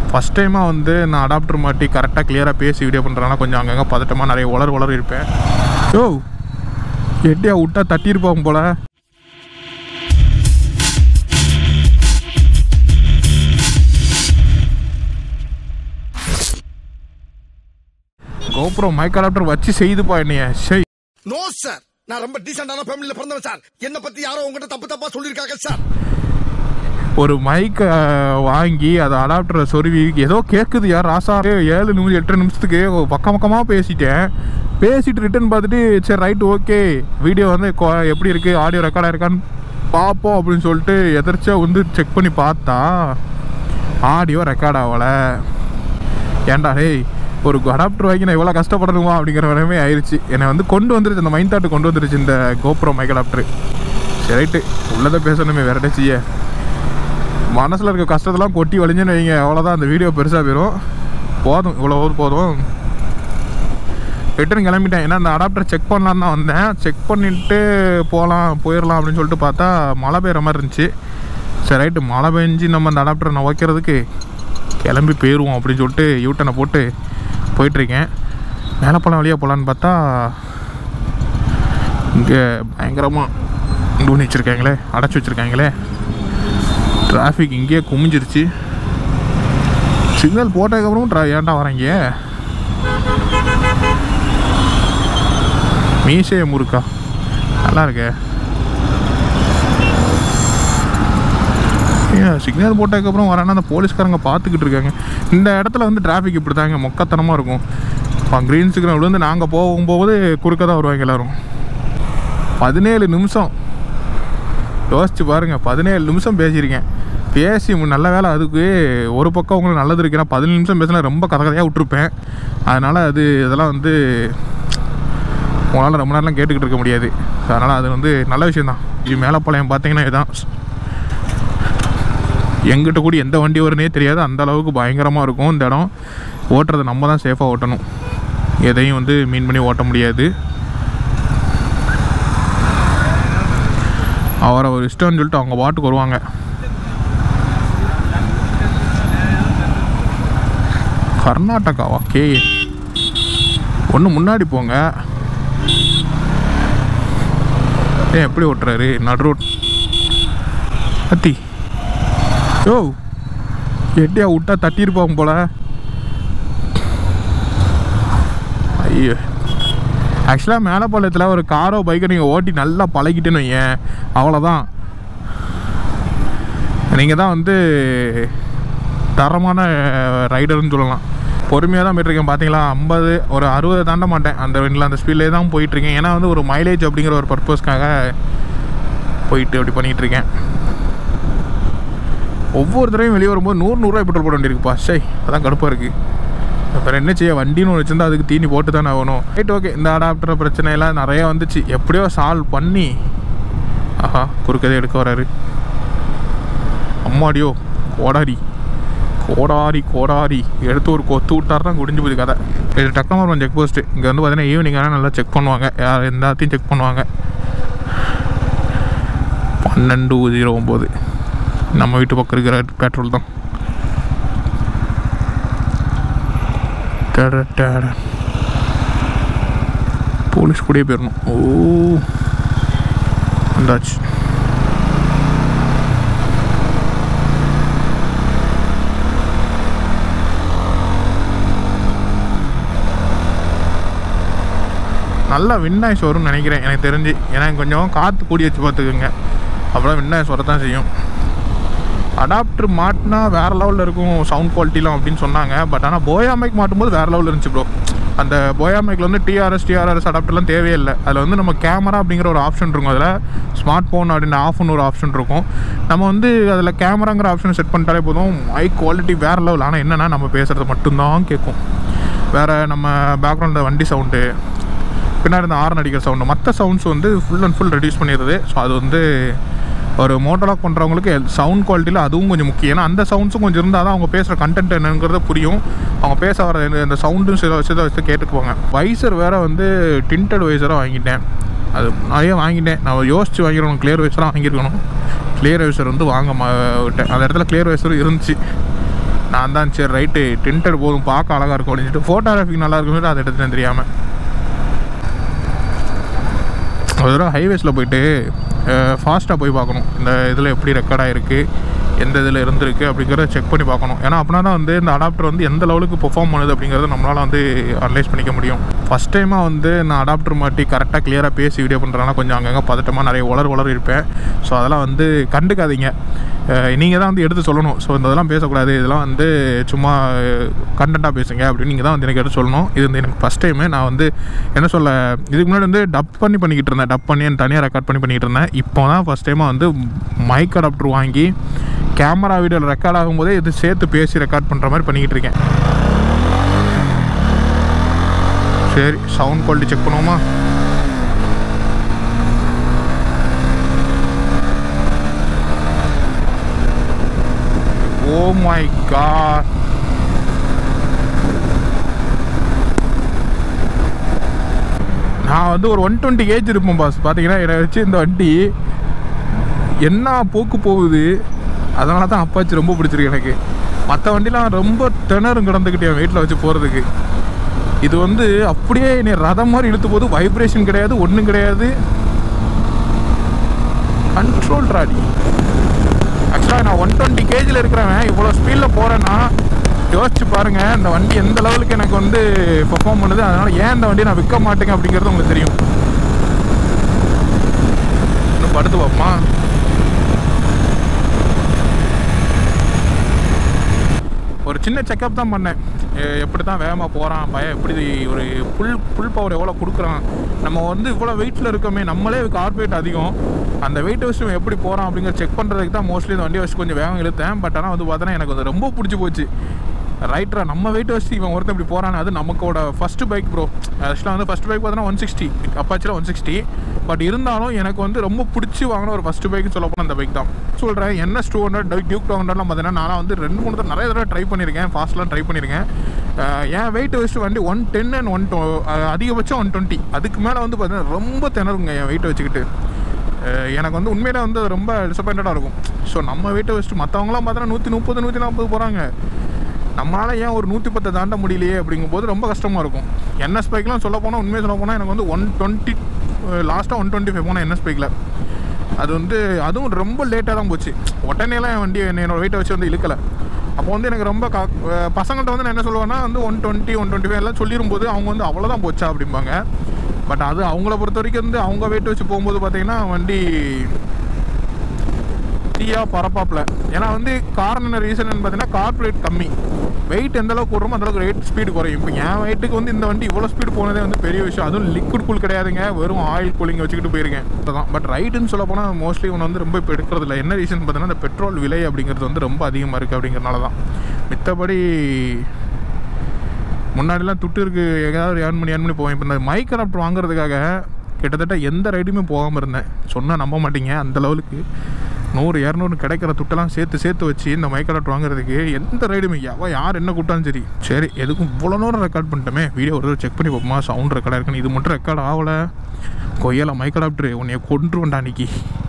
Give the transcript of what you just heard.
First டைமாக வந்து நான் அடாப்டர் மாட்டி கரெக்டாக கிளியராக பேசி வீடியோ பண்ணுறதுனால கொஞ்சம் அங்கங்கே பதட்டமாக நிறைய உலர் உலர் இருப்பேன் யோ எட்டியா விட்டா தட்டியிருப்பாங்க போல கோபுரம் மைக் அடாப்டர் வச்சு செய்துப்பா என்னைய சை நோ சார் நான் ரொம்ப டீசென்டான ஃபேமிலில பிறந்தவன் சார் என்ன பத்தி யாரோ உங்ககிட்ட தப்பு தப்பா சொல்லிருக்காங்க சார் ஒரு மைக்கை வாங்கி அதை அடாப்டரை சொருவி ஏதோ கேட்குது யார் ராசா ஏழு நிமிஷம் எட்டு நிமிஷத்துக்கு பக்கம் பக்கமாக பேசிட்டேன் பேசிட்டு ரிட்டன் பார்த்துட்டு சரி ரைட் ஓகே வீடியோ வந்து கொ- எப்படி இருக்குது ஆடியோ ரெக்கார்டாக இருக்கான்னு பார்ப்போம் அப்படின்னு சொல்லிட்டு எதிர்ச்சியா வந்து செக் பண்ணி பார்த்தா ஆடியோ ரெக்கார்ட் ஆகலை ஏன்டா டேய் ஒரு அடாப்டர் வாங்கி நான் இவ்வளோ கஷ்டப்படணுமா அப்படிங்கிற வரமே ஆயிடுச்சு என்னை வந்து கொண்டு வந்துருச்சு அந்த மைண்ட் தாட்டு கொண்டு வந்துருச்சு இந்த கோப்ரோ மைக் அடாப்டர் சரி ரைட்டு உள்ளதை பேசணுமே வேற என்ன செய்ய மனசில் இருக்க கஷ்டத்தெல்லாம் கொட்டி வலிஞ்சுன்னு வைங்க அவ்வளோதான் அந்த வீடியோ பெருசாக போயிடும் போதும் இவ்வளோ போதும் ரிட்டர்ன் கிளம்பிட்டேன் ஏன்னா அந்த அடாப்டர் செக் பண்ணலான்னு தான் வந்தேன் செக் பண்ணிட்டு போகலாம் போயிடலாம் அப்படின்னு சொல்லிட்டு பார்த்தா மழை பெய்கிற மாதிரி இருந்துச்சு சரி ரைட்டு மழை பெஞ்சு நம்ம அந்த அடாப்டரை நான் வைக்கிறதுக்கு கிளம்பி போயிடுவோம் அப்படின்னு சொல்லிட்டு யூட்டனை போட்டு போயிட்டுருக்கேன் மேலப்பழம் வழியாக போகலான்னு பார்த்தா இங்கே பயங்கரமாக டூனி வச்சுருக்காங்களே அடைச்சி வச்சுருக்காங்களே டிராஃபிக் இங்கேயே குமிஞ்சிருச்சு சிக்னல் போட்டதுக்கப்புறமும் ட்ரா ஏன்டா வரீங்க மீசைய முறுக்கா நல்லா இருக்கே ஏன் சிக்னல் போட்டதுக்கப்புறம் வரேன்னா அந்த போலீஸ்காரங்க பார்த்துக்கிட்டு இருக்காங்க இந்த இடத்துல வந்து டிராஃபிக் இப்படி தாங்க மொக்கத்தனமாக இருக்கும் இப்போ க்ரீன் சிக்னல் விழுந்து நாங்கள் போகும்போது குறுக்க தான் வருவாங்க எல்லோரும் பதினேழு நிமிஷம் யோசிச்சு பாருங்க பதினேழு நிமிஷம் பேசியிருக்கேன் பேசி மு- நல்ல வேலை அதுக்கு ஒரு பக்கம் உங்களுக்கு நல்லது இருக்கு ஏன்னா பதினேழு நிமிஷம் பேசினா ரொம்ப கதை கதையாக விட்டுருப்பேன் அதனால் அது இதெல்லாம் வந்து உங்களால் ரொம்ப நேரம்லாம் கேட்டுக்கிட்டு இருக்க முடியாது அதனால் அது வந்து நல்ல விஷயந்தான் இது மேலப்பாளையம் பார்த்தீங்கன்னா இதுதான் எங்கிட்ட கூட எந்த வண்டி வரும்னே தெரியாது அந்த அளவுக்கு பயங்கரமாக இருக்கும் இந்த இடம் ஓட்டுறதை நம்ம தான் சேஃபாக ஓட்டணும் எதையும் வந்து மீன் பண்ணி ஓட்ட முடியாது அவரை ஒரு இஷ்டம்னு சொல்லிட்டு அவங்க பாட்டுக்கு வருவாங்க கர்நாடகாவா கே ஒன்று முன்னாடி போங்க ஏன் எப்படி ஓட்டுறாரு நடு ரோட் அத்தி யோ எட்டியா விட்டா தட்டியிருப்பாங்க போல ஐயோ ஆக்சுவலாக மேலப்பாளையத்தில் ஒரு காரோ பைக்கை நீங்கள் ஓட்டி நல்லா பழகிட்டேன்னு வையேன் அவ்வளோதான் நீங்கள் தான் வந்து தரமான ரைடர்னு சொல்லலாம் பொறுமையாக தான் போயிட்டுருக்கேன் பார்த்தீங்களா ஐம்பது ஒரு அறுபது தாண்ட மாட்டேன் அந்த வண்டியில் அந்த ஸ்பீட்லேயே தான் போயிட்டுருக்கேன் ஏன்னா வந்து ஒரு மைலேஜ் அப்படிங்கிற ஒரு பர்பஸ்க்காக போயிட்டு அப்படி பண்ணிகிட்டு இருக்கேன் ஒவ்வொரு தடவையும் வெளியே வரும்போது நூறு நூறுரூவா பெட்ரோல் போட வேண்டியிருக்குப்பா சை அதான் கடுப்பாக இருக்குது அப்புறம் என்ன செய்ய வண்டின்னு ஒன்று வச்சிருந்தா அதுக்கு தீனி போட்டு தானே ஆகணும் ரைட் ஓகே இந்த அடாப்டர் பிரச்சனையெல்லாம் நிறையா வந்துச்சு எப்படியோ சால்வ் பண்ணி ஆஹா குறுக்கதே எடுக்க வராரு அம்மாடியோ கோடாரி கோடாரி கோடாரி எடுத்து ஒரு கொத்து விட்டாருன்னா குடிஞ்சு போகுது கதை இது டக்னமரம் செக் போஸ்ட்டு இங்கே வந்து பார்த்தீங்கன்னா ஈவினிங் ஆனால் நல்லா செக் பண்ணுவாங்க யார் எல்லாத்தையும் செக் பண்ணுவாங்க பன்னெண்டு ஜீரோ ஒம்பது நம்ம வீட்டு பக்கம் இருக்கிற பெட்ரோல் தான் டட டட. போலீஸ் கூடயே போயிடணும் ஓ வந்தாச்சு நல்லா வின்னாய்ஸ் வரும்னு நினைக்கிறேன் எனக்கு தெரிஞ்சு ஏன்னா கொஞ்சம் காற்று கூடி வச்சு பார்த்துக்குங்க அப்புறம் வின்னாய்ஸ் வரத்தான் செய்யும் அடாப்டர் மாட்டினா வேறு லெவலில் இருக்கும் சவுண்ட் குவாலிட்டிலாம் அப்படின்னு சொன்னாங்க பட் ஆனால் போயா மைக் மாட்டும்போது வேறு லெவலில் இருந்துச்சு ப்ரோ அந்த போயா மைக்கில் வந்து டிஆர்எஸ் டிஆர்எஸ் அடாப்டர்லாம் தேவையே இல்லை அதில் வந்து நம்ம கேமரா அப்படிங்கிற ஒரு ஆப்ஷன் இருக்கும் அதில் ஸ்மார்ட் ஃபோன் அப்படின்னு ஆஃப்னு ஒரு ஆப்ஷன் இருக்கும் நம்ம வந்து அதில் கேமராங்கிற ஆப்ஷன் செட் பண்ணிட்டாலே போதும் மைக் குவாலிட்டி வேறு லெவல் ஆனால் என்னென்னா நம்ம பேசுகிறது மட்டும்தான் கேட்கும் வேறு நம்ம பேக்ரவுண்டில் வண்டி சவுண்டு பின்னாடி இந்த ஆரன் அடிக்கிற சவுண்டு மற்ற சவுண்ட்ஸ் வந்து ஃபுல் அண்ட் ஃபுல் ரெடியூஸ் பண்ணிடுது ஸோ அது வந்து ஒரு மோட்டோலாக் பண்ணுறவங்களுக்கு சவுண்ட் குவாலிட்டியில் அதுவும் கொஞ்சம் முக்கியம் ஏன்னா அந்த சவுண்ட்ஸும் கொஞ்சம் இருந்தால் தான் அவங்க பேசுகிற கண்டென்ட் என்னங்கிறது புரியும் அவங்க பேச வர இந்த- இந்த சவுண்டும் சில விஷயத்தை வச்சு கேட்டுக்குவாங்க வைசர் வேறு வந்து டிண்டட் வைசராக வாங்கிட்டேன் அது நிறைய வாங்கிட்டேன் நான் யோசித்து வாங்கிடணும் கிளியர் வைசராக வாங்கியிருக்கணும் கிளியர் வைசர் வந்து வாங்க ம- விட்டேன் அந்த இடத்துல கிளியர் வைசர் இருந்துச்சு நான் தான் சரி ரைட்டு டிண்டர் போதும் பார்க்க அழகாக இருக்கும் அப்படின்னு சொல்லிட்டு ஃபோட்டோகிராஃபிக் நல்லா இருக்குன்னு அதை எடுத்துட்டேன் தெரியாமல் ஒரு தடவை ஹைவேஸில் போயிட்டு ஃபாஸ்ட்டாக போய் பார்க்கணும் இந்த இதில் எப்படி ரெக்கார்ட் ஆகிருக்கு எந்த இதில் இருந்திருக்கு அப்படிங்கிறத செக் பண்ணி பார்க்கணும் ஏன்னா அப்படின்னா தான் வந்து இந்த அடாப்டர் வந்து எந்த லெவலுக்கு பெர்ஃபார்ம் பண்ணுது அப்படிங்கிறத நம்மளால் வந்து அனலைஸ் பண்ணிக்க முடியும் ஃபஸ்ட் டைமாக வந்து நான் அடாப்டர் மாட்டி கரெக்டாக கிளியராக பேசி வீடியோ பண்ணுறதுனால கொஞ்சம் அங்கங்கே பதட்டமாக நிறைய உலர் உலர் இருப்பேன் ஸோ அதெல்லாம் வந்து கண்டுக்காதீங்க நீங்கள் தான் வந்து எடுத்து சொல்லணும் ஸோ இந்த இதெல்லாம் பேசக்கூடாது இதெல்லாம் வந்து சும்மா கண்டென்ட்டாக பேசுங்க அப்படின்னு நீங்கள் தான் வந்து எனக்கு எடுத்து சொல்லணும் இது வந்து எனக்கு ஃபஸ்ட் டைமு நான் வந்து என்ன சொல்ல இதுக்கு முன்னாடி வந்து டப் பண்ணி பண்ணிக்கிட்டு இருந்தேன் டப் பண்ணி எனக்கு தனியாக ரெக்கார்ட் பண்ணி பண்ணிக்கிட்டு இருந்தேன் இப்போ தான் ஃபஸ்ட் டைமாக வந்து மைக் அடாப்டர் வாங்கி கேமரா வீடியோவில் ரெக்கார்ட் ஆகும்போதே இது சேர்த்து பேசி ரெக்கார்ட் பண்ணுற மாதிரி பண்ணிக்கிட்டு இருக்கேன் சரி சவுண்ட் குவாலிட்டி செக் பண்ணுவோமா ஓ மை காட் நான் வந்து ஒரு ஒன் டுவெண்ட்டி ஏஜ் இருப்பேன் பாஸ் பார்த்தீங்கன்னா என்னை வச்சு இந்த வண்டி என்ன போக்கு போகுது அதனால தான் அப்பாச்சி ரொம்ப பிடிச்சிருக்கு எனக்கு மற்ற வண்டிலாம் ரொம்ப திணறும் கிடந்துக்கிட்டே வீட்டில் வச்சு போகிறதுக்கு இது வந்து அப்படியே நீ ரதம் மாதிரி இழுத்து போது வைப்ரேஷன் கிடையாது ஒன்றும் கிடையாது கண்ட்ரோல் ராடி ஆக்சுவலாக நான் ஒன் டுவெண்ட்டி கேஜில் இருக்கிறவன் இவ்வளோ ஸ்பீடில் போகிறேன்னா யோசிச்சு பாருங்க இந்த வண்டி எந்த லெவலுக்கு எனக்கு வந்து பெர்ஃபார்ம் பண்ணுது அதனால ஏன் இந்த வண்டியை நான் விற்க மாட்டேங்க அப்படிங்கிறது உங்களுக்கு தெரியும் இன்னும் படுத்து பார்ப்போமா ஒரு சின்ன செக்கப் தான் பண்ணேன் எ- எப்படி தான் வேகமாக போகிறான் பையன் எப்படி ஒரு புல் புல் பவர் எவ்வளோ கொடுக்குறான் நம்ம வந்து இவ்வளோ வெயிட்டில் இருக்கோமே நம்மளே கார்பரேட் அதிகம் அந்த வெயிட் வச்சு இவன் எப்படி போகிறான் அப்படிங்கிற செக் பண்ணுறதுக்கு தான் மோஸ்ட்லி இந்த வண்டி வச்சு கொஞ்சம் வேகம் இழுத்தேன் பட் ஆனால் வந்து பார்த்தோன்னா எனக்கு அது ரொம்ப பிடிச்சி போச்சு ரைட்டரா நம்ம வெயிட் வச்சு இவன் ஒருத்தன் இப்படி போகிறான் அது நமக்கோட ஃபர்ஸ்ட் பைக் ப்ரோ ஆக்சுவலாக வந்து ஃபர்ஸ்ட் பைக் பார்த்தோன்னா ஒன் சிக்ஸ்டி அப்பாச்சில் ஒன் சிக்ஸ்டி பட் இருந்தாலும் எனக்கு வந்து ரொம்ப பிடிச்சி வாங்கின ஒரு ஃபர்ஸ்ட் பைக் சொல்ல போனால் அந்த பைக் தான் சொல்கிறேன் NS two hundred Duke two ஹண்ட்ரட்லாம் பார்த்தீங்கன்னா நான் வந்து ரெண்டு மூணு தடவை நிறைய தடவை ட்ரை பண்ணியிருக்கேன் ஃபாஸ்ட்லாம் ட்ரை பண்ணியிருக்கேன் அஹ் என் வெயிட் வச்சு வண்டி one ten and one two அதிகபட்சம் ஒன் டுவெண்ட்டி அதுக்கு மேலே வந்து பார்த்தீங்கன்னா ரொம்ப திணறுங்க என் வெயிட் வச்சுக்கிட்டு அஹ் எனக்கு வந்து உண்மையிலே வந்து அது ரொம்ப டிசப்பாயிண்டடாக இருக்கும் ஸோ நம்ம வெயிட்டை வச்சுட்டு மற்றவங்களாம் பார்த்தோன்னா நூற்றி முப்பது நூற்றி நாற்பது போகிறாங்க நம்மளால் ஏன் ஒரு நூற்றி பத்தை தாண்ட முடியலையே அப்படிங்கும்போது ரொம்ப கஷ்டமாக இருக்கும் என்எஸ் பைக்லாம் சொல்ல போனால் உண்மையை சொல்ல போனால் எனக்கு வந்து ஒன் டுவெண்ட்டி லாஸ்ட்டாக ஒன் டுவெண்ட்டி ஃபைவ் போனேன் என்எஸ் பைக்கில் அது வந்து அதுவும் ரொம்ப லேட்டாக தான் போச்சு உடனேலாம் என் வண்டி என்னை என்னோட வெயிட்டை வச்சு வந்து இழுக்கலை அப்போ வந்து எனக்கு ரொம்ப கா அஹ் பசங்கள்ட்ட வந்து நான் என்ன சொல்லுவேன்னா வந்து one twenty one twenty five எல்லாம் சொல்லிடும்போது அவங்க வந்து அவ்வளோதான் போச்சா அப்படிம்பாங்க பட் அது அவங்கள பொறுத்த வரைக்கும் வந்து அவங்க வெயிட் வச்சு போகும்போது பார்த்தீங்கன்னா வண்டி தீயா பரப்பாப்பில் ஏன்னா வந்து காரணம் என்ன ரீசன் பார்த்தீங்கன்னா கார்பரேட் கம்மி வெயிட் எந்த அளவுக்கு கூடுறோமோ அந்த அளவுக்கு ரேட் ஸ்பீடு குறையும் இப்போ என் வெயிட்டுக்கு வந்து இந்த வண்டி இவ்வளோ ஸ்பீடு போனதே வந்து பெரிய விஷயம் அதுவும் லிக்விட் கூல் கிடையாதுங்க வெறும் ஆயில் கூலிங் வச்சுக்கிட்டு போயிருக்கேன் அதுதான் பட் ரைடுன்னு சொல்ல போனால் மோஸ்ட்லி ஒன்று வந்து ரொம்ப இப்போ எடுக்கிறது இல்லை என்ன ரீசன் பார்த்தீங்கன்னா இந்த பெட்ரோல் விலை அப்படிங்கிறது வந்து ரொம்ப அதிகமாக இருக்குது அப்படிங்கிறனால தான் மித்தபடி முன்னாடிலாம் துட்டு இருக்கு எதாவது ஏர்ன் பண்ணி ஏர்ன் பண்ணி போவேன் இப்போ இந்த மைக் அடாப்டர் வாங்குறதுக்காக கிட்டத்தட்ட எந்த ரைடுமே போகாமல் இருந்தேன் சொன்னால் நம்ப மாட்டீங்க அந்த லெவலுக்கு நூறு இரநூறு கிடைக்கிற துட்டெல்லாம் சேர்த்து சேர்த்து வச்சு இந்த மைக் அடாப்டர் வாங்குறதுக்கு எந்த ரைடுமே எவ யார் என்ன கூட்டாலும் சரி சரி எதுக்கும் இவ்வளோ நேரம் ரெக்கார்ட் பண்ணிட்டோமே வீடியோ ஒரு தடவை செக் பண்ணி பார்ப்போமா சவுண்ட் ரெக்கார்டாக இருக்குன்னு இது மட்டும் ரெக்கார்ட் ஆகலை கொய்யால மைக் அடாப்டர் உன்னைய கொண்டுருவேன்டா அன்னைக்கு